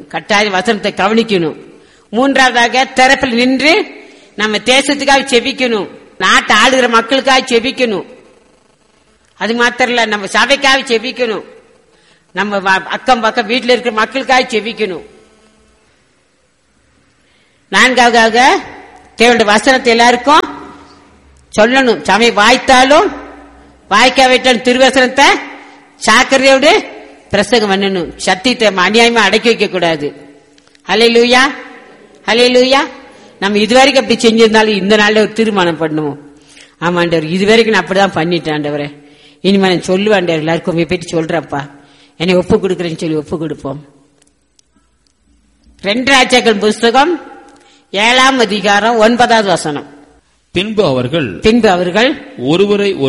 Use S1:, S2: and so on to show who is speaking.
S1: கட்டாய வசனத்தை கவனிக்கணும் மூன்றாவதாக திறப்பில் நின்று நம்ம தேசத்துக்காக செபிக்கணும் நாட்டை ஆளுகிற மக்களுக்காக செபிக்கணும் அது மாத்திரம் இல்ல நம்ம சபைக்காக செபிக்கணும் நம்ம வ- அக்கம் பக்கம் வீட்டில் இருக்கிற மக்களுக்காக செபிக்கணும் நான்காவதாக தேவனுடைய வசனத்தை எல்லாருக்கும் சொல்லணும் சமய வாய்த்தாலும் வாய்க்காவிட்டாலும் திருவசனத்தை சாக்கரையோடு பிரசங்கம் பண்ணணும் சத்தியத்தை அநியாயமா அடக்கி வைக்க கூடாது ஹலே லூயா ஹலே லூயா நம்ம இதுவரைக்கும் அப்படி செஞ்சிருந்தாலும் இந்த நாள்ல ஒரு தீர்மானம் பண்ணுவோம் ஆமாண்டவர் இதுவரைக்கும் நான் அப்படிதான் பண்ணிட்டேன் ஆண்டவரே இனிமே நான் சொல்லுவாண்டவர் எல்லாருக்கும் உங்களை பற்றி சொல்றப்பா என்னை ஒப்பு கொடுக்குறேன்னு சொல்லி ஒப்பு கொடுப்போம் ரெண்டு ராஜாக்கள் புஸ்தகம் ஏழாம் அதிகாரம் ஒன்பதாவது வசனம்
S2: பின்பு அவர்கள்
S1: பின்பு அவர்கள்
S2: ஒருவரை